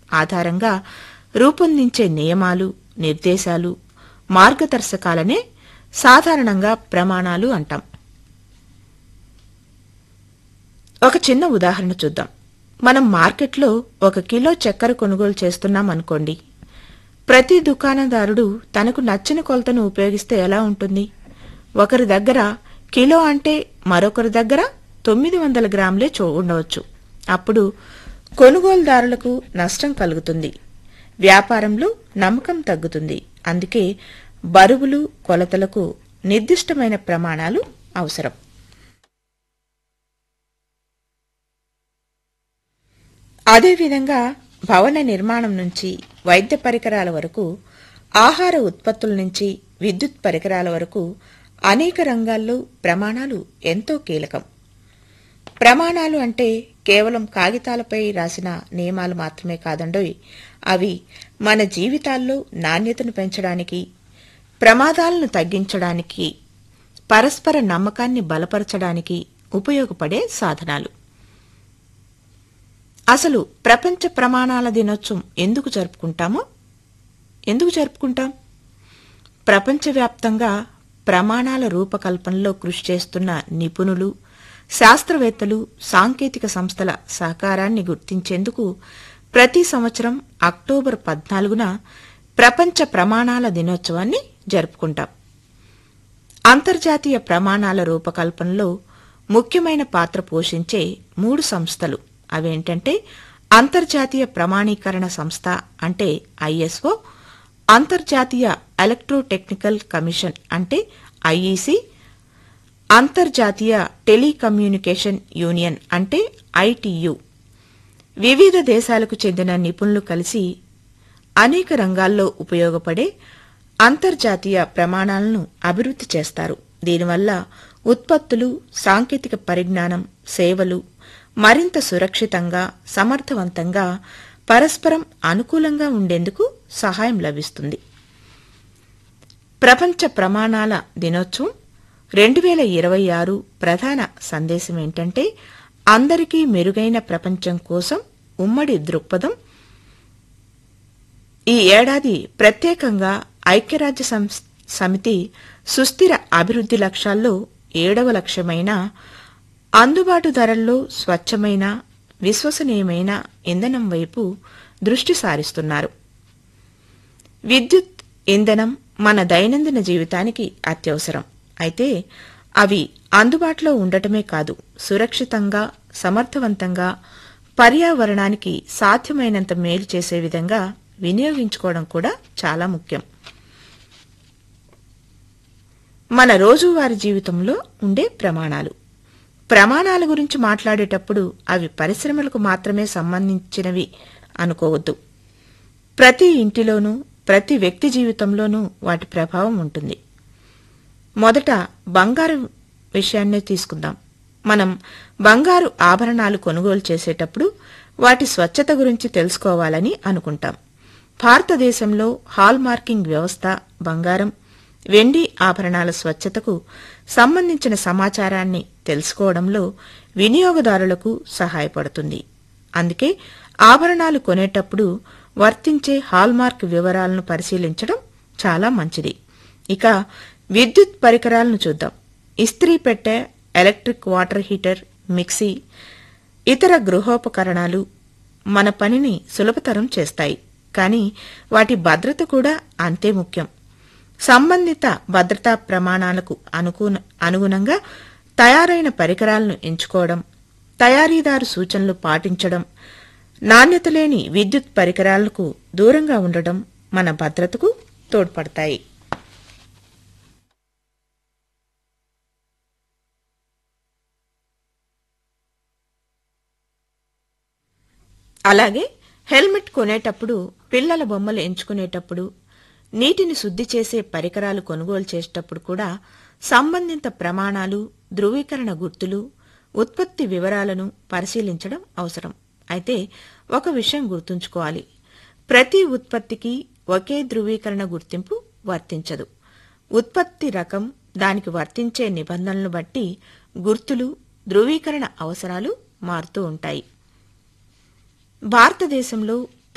ఆధారంగా రూపొందించే నియమాలు నిర్దేశాలు మార్గదర్శకాలనే సాధారణంగా ప్రమాణాలు అంటాం ఒక చిన్న ఉదాహరణ చూద్దాం మనం మార్కెట్లో ఒక కిలో చక్కెర కొనుగోలు చేస్తున్నాం అనుకోండి ప్రతి దుకాణదారుడు తనకు నచ్చిన కొలతను ఉపయోగిస్తే ఎలా ఉంటుంది ఒకరి దగ్గర కిలో అంటే మరొకరి దగ్గర తొమ్మిది వందల గ్రాములే చూ ఉండవచ్చు అప్పుడు కొనుగోలుదారులకు నష్టం కలుగుతుంది వ్యాపారంలో నమ్మకం తగ్గుతుంది అందుకే బరువులు కొలతలకు నిర్దిష్టమైన ప్రమాణాలు అవసరం అదేవిధంగా భవన నిర్మాణం నుంచి వైద్య పరికరాల వరకు ఆహార ఉత్పత్తుల నుంచి విద్యుత్ పరికరాల వరకు అనేక రంగాల్లో ప్రమాణాలు ఎంతో కీలకం ప్రమాణాలు అంటే కేవలం కాగితాలపై రాసిన నియమాలు మాత్రమే కాదండోయ్ అవి మన జీవితాల్లో నాణ్యతను పెంచడానికి ప్రమాదాలను తగ్గించడానికి పరస్పర నమ్మకాన్ని బలపరచడానికి ఉపయోగపడే సాధనాలు అసలు ప్రపంచ ప్రమాణాల దినోత్సవం ఎందుకు జరుపుకుంటామో ఎందుకు జరుపుకుంటాం ప్రపంచవ్యాప్తంగా ప్రమాణాల రూపకల్పనలో కృషి చేస్తున్న నిపుణులు శాస్త్రవేత్తలు సాంకేతిక సంస్థల సహకారాన్ని గుర్తించేందుకు ప్రతి సంవత్సరం అక్టోబర్ పద్నాలుగున ప్రపంచ ప్రమాణాల దినోత్సవాన్ని జరుపుకుంటాం అంతర్జాతీయ ప్రమాణాల రూపకల్పనలో ముఖ్యమైన పాత్ర పోషించే మూడు సంస్థలు అవేంటంటే అంతర్జాతీయ ప్రమాణీకరణ సంస్థ అంటే ఐఎస్ఓ అంతర్జాతీయ ఎలక్ట్రోటెక్నికల్ కమిషన్ అంటే ఐఈసి అంతర్జాతీయ టెలికమ్యూనికేషన్ యూనియన్ అంటే ఐటియు వివిధ దేశాలకు చెందిన నిపుణులు కలిసి అనేక రంగాల్లో ఉపయోగపడే అంతర్జాతీయ ప్రమాణాలను అభివృద్ధి చేస్తారు దీనివల్ల ఉత్పత్తులు సాంకేతిక పరిజ్ఞానం సేవలు మరింత సురక్షితంగా సమర్థవంతంగా పరస్పరం అనుకూలంగా ఉండేందుకు సహాయం లభిస్తుంది ప్రపంచ ప్రమాణాల దినోత్సవం రెండు వేల ఇరవై ఆరు ప్రధాన సందేశం ఏంటంటే అందరికీ మెరుగైన ప్రపంచం కోసం ఉమ్మడి దృక్పథం ఈ ఏడాది ప్రత్యేకంగా ఐక్యరాజ్య సంస్- సమితి సుస్థిర అభివృద్ధి లక్ష్యాల్లో ఏడవ లక్ష్యమైన అందుబాటు ధరల్లో స్వచ్ఛమైన విశ్వసనీయమైన ఇంధనం వైపు దృష్టి సారిస్తున్నారు విద్యుత్ ఇంధనం మన దైనందిన జీవితానికి అత్యవసరం అయితే అవి అందుబాటులో ఉండటమే కాదు సురక్షితంగా సమర్థవంతంగా పర్యావరణానికి సాధ్యమైనంత మేలు చేసే విధంగా వినియోగించుకోవడం కూడా చాలా ముఖ్యం మన రోజువారీ జీవితంలో ఉండే ప్రమాణాలు ప్రమాణాల గురించి మాట్లాడేటప్పుడు అవి పరిశ్రమలకు మాత్రమే సంబంధించినవి అనుకోవద్దు ప్రతి ఇంటిలోనూ ప్రతి వ్యక్తి జీవితంలోనూ వాటి ప్రభావం ఉంటుంది మొదట బంగారు విషయాన్నే తీసుకుందాం మనం బంగారు ఆభరణాలు కొనుగోలు చేసేటప్పుడు వాటి స్వచ్ఛత గురించి తెలుసుకోవాలని అనుకుంటాం భారతదేశంలో హాల్ మార్కింగ్ వ్యవస్థ బంగారం వెండి ఆభరణాల స్వచ్ఛతకు సంబంధించిన సమాచారాన్ని తెలుసుకోవడంలో వినియోగదారులకు సహాయపడుతుంది అందుకే ఆభరణాలు కొనేటప్పుడు వర్తించే హాల్మార్క్ వివరాలను పరిశీలించడం చాలా మంచిది ఇక విద్యుత్ పరికరాలను చూద్దాం ఇస్త్రీ పెట్టె ఎలక్ట్రిక్ వాటర్ హీటర్ మిక్సీ ఇతర గృహోపకరణాలు మన పనిని సులభతరం చేస్తాయి కానీ వాటి భద్రత కూడా అంతే ముఖ్యం సంబంధిత భద్రతా ప్రమాణాలకు అనుకూన అనుగుణంగా తయారైన పరికరాలను ఎంచుకోవడం తయారీదారు సూచనలు పాటించడం నాణ్యత లేని విద్యుత్ పరికరాలకు దూరంగా ఉండడం మన భద్రతకు తోడ్పడతాయి అలాగే హెల్మెట్ కొనేటప్పుడు పిల్లల బొమ్మలు ఎంచుకునేటప్పుడు నీటిని శుద్ధి చేసే పరికరాలు కొనుగోలు చేసేటప్పుడు కూడా సంబంధిత ప్రమాణాలు ధృవీకరణ గుర్తులు ఉత్పత్తి వివరాలను పరిశీలించడం అవసరం అయితే ఒక విషయం గుర్తుంచుకోవాలి ప్రతి ఉత్పత్తికి ఒకే ధృవీకరణ గుర్తింపు వర్తించదు ఉత్పత్తి రకం దానికి వర్తించే నిబంధనలను బట్టి గుర్తులు ధృవీకరణ అవసరాలు మారుతూ ఉంటాయి భారతదేశంలో